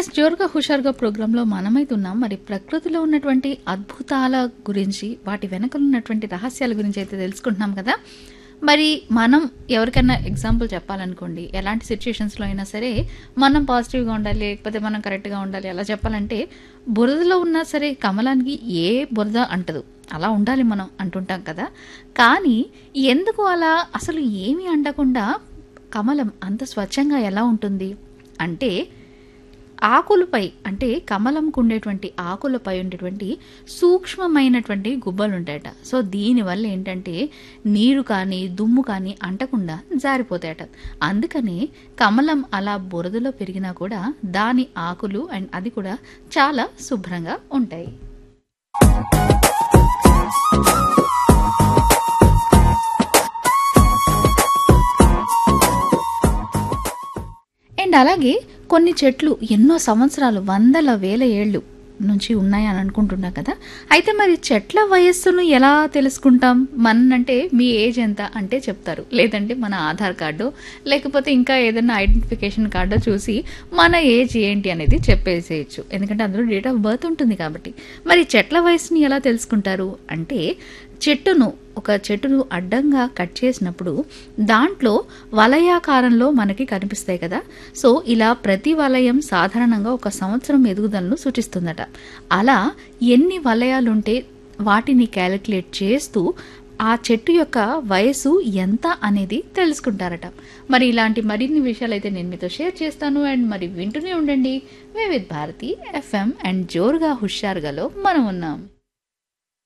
yes జోరుగా హుషారుగా ప్రోగ్రాంలో మనమైతే ఉన్నాం మరి ప్రకృతిలో ఉన్నటువంటి అద్భుతాల గురించి వాటి వెనక ఉన్నటువంటి రహస్యాల గురించి అయితే తెలుసుకుంటున్నాం కదా మరి మనం ఎవరికైనా ఎగ్జాంపుల్ చెప్పాలనుకోండి ఎలాంటి సిచ్యుయేషన్స్లో అయినా సరే మనం పాజిటివ్గా ఉండాలి లేకపోతే మనం కరెక్ట్గా ఉండాలి అలా చెప్పాలంటే బురదలో ఉన్నా సరే కమలానికి ఏ బురద అంటదు అలా ఉండాలి మనం అంటుంటాం కదా కానీ ఎందుకు అలా అసలు ఏమీ అంటకుండా కమలం అంత స్వచ్ఛంగా ఎలా ఉంటుంది అంటే ఆకులపై అంటే కమలంకు ఉండేటువంటి ఆకులపై ఉండేటువంటి సూక్ష్మమైనటువంటి గుబ్బలు ఉంటాయట సో దీనివల్ల ఏంటంటే నీరు కానీ దుమ్ము కానీ అంటకుండా జారిపోతాయట అందుకని కమలం అలా బురదలో పెరిగినా కూడా దాని ఆకులు అండ్ అది కూడా చాలా శుభ్రంగా ఉంటాయి అండ్ అలాగే కొన్ని చెట్లు ఎన్నో సంవత్సరాలు వందల వేల ఏళ్ళు నుంచి ఉన్నాయి అని అనుకుంటున్నాం కదా అయితే మరి చెట్ల వయస్సును ఎలా తెలుసుకుంటాం మనంటే మీ ఏజ్ ఎంత అంటే చెప్తారు లేదంటే మన ఆధార్ కార్డు లేకపోతే ఇంకా ఏదైనా ఐడెంటిఫికేషన్ కార్డు చూసి మన ఏజ్ ఏంటి అనేది చెప్పేసేయచ్చు ఎందుకంటే అందులో డేట్ ఆఫ్ బర్త్ ఉంటుంది కాబట్టి మరి చెట్ల వయసుని ఎలా తెలుసుకుంటారు అంటే చెట్టును ఒక చెట్టును అడ్డంగా కట్ చేసినప్పుడు దాంట్లో వలయాకారంలో మనకి కనిపిస్తాయి కదా సో ఇలా ప్రతి వలయం సాధారణంగా ఒక సంవత్సరం ఎదుగుదలను సూచిస్తుందట అలా ఎన్ని వలయాలుంటే వాటిని క్యాలిక్యులేట్ చేస్తూ ఆ చెట్టు యొక్క వయసు ఎంత అనేది తెలుసుకుంటారట మరి ఇలాంటి మరిన్ని విషయాలు అయితే నేను మీతో షేర్ చేస్తాను అండ్ మరి వింటూనే ఉండండి వివిధ్ భారతి ఎఫ్ఎం అండ్ జోరుగా హుషారుగాలో మనం ఉన్నాం